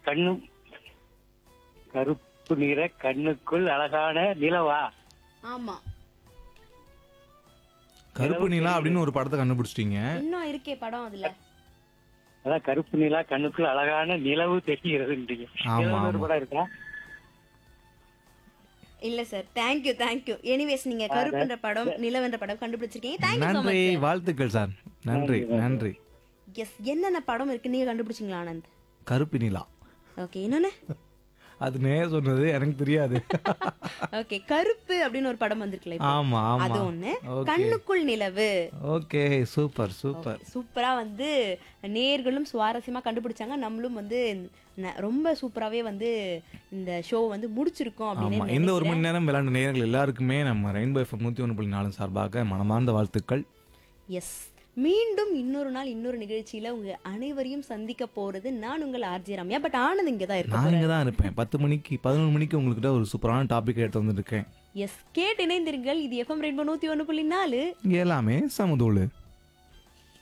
கண்ணு கருப்பு நிற கண்ணுக்குள் அழகான நிலவா ஆமா கருப்பு நிலா அப்படின்னு ஒரு படத்தை கண்டுபிடிச்சிட்டீங்க இன்னும் இருக்கே படம் அதுல அதான் கருப்பு நிலா கண்ணுக்குள் அழகான நிலவு தெரிகிறதுன்றீங்க ஆமா, நிலவுன்னு ஒரு ஆமா. படம் இருக்கா இல்ல சார் தேங்க்யூ தேங்க்யூ எனிவேஸ் நீங்க கருப்புன்ற படம் நிலவென்ற படம் கண்டுபிடிச்சிருக்கீங்க தேங்க்யூ ஸோ நன்றி மச் வாழ்த்துக்கள் சார் நன்றி நன்றி எஸ் என்னென்ன படம் இருக்கு நீங்க கண்டுபிடிச்சிங்களா ஆனந்த் கருப்பு நிலா ஓகே இன்னொன்னு அது நே சொன்னது எனக்கு தெரியாது ஓகே கருப்பு அப்படின்னு ஒரு படம் வந்திருக்குல்ல இப்போ. ஆமா அது ஆமா ஒண்ணு Okay. கண்ணுக்குள் நிலவு ஓகே சூப்பர் சூப்பர் சூப்பரா வந்து நேர்களும் சுவாரஸ்யமா கண்டுபிடிச்சாங்க நம்மளும் வந்து ந- ரொம்ப சூப்பராவே வந்து இந்த ஷோ வந்து முடிச்சிருக்கோம் ஆமா அப்படின்னு இந்த ஒரு மணி நேரம் விளையாண்ட நேயர்கள் எல்லாருக்குமே நம்ம ரெயின்போ எஃப்எம் நூத்தி ஒன்று புள்ளி நாலு சார்பாக மனமார்ந்த வாழ்த்துக்கள் எஸ் மீண்டும் இன்னொரு நாள் இன்னொரு நிகழ்ச்சியில உங்க அனைவரையும் சந்திக்க போறது நான் உங்கள் ஆர்ஜி ரம்யா பட் ஆனந்த் இங்க தான் நான் இருக்க இங்கே தான் இருப்பேன் பத்து மணிக்கு பதினொன்று மணிக்கு உங்கள்கிட்ட ஒரு சூப்பரான டாபிக் எடுத்து வந்திருக்கேன் எஸ் கேட்டு இணைந்திருங்கள் இது எஃப்எம் ரெயின்போ நூத்தி ஒண்ணு புள்ளி நாலு இங்கே எல்லாமே சமதூளு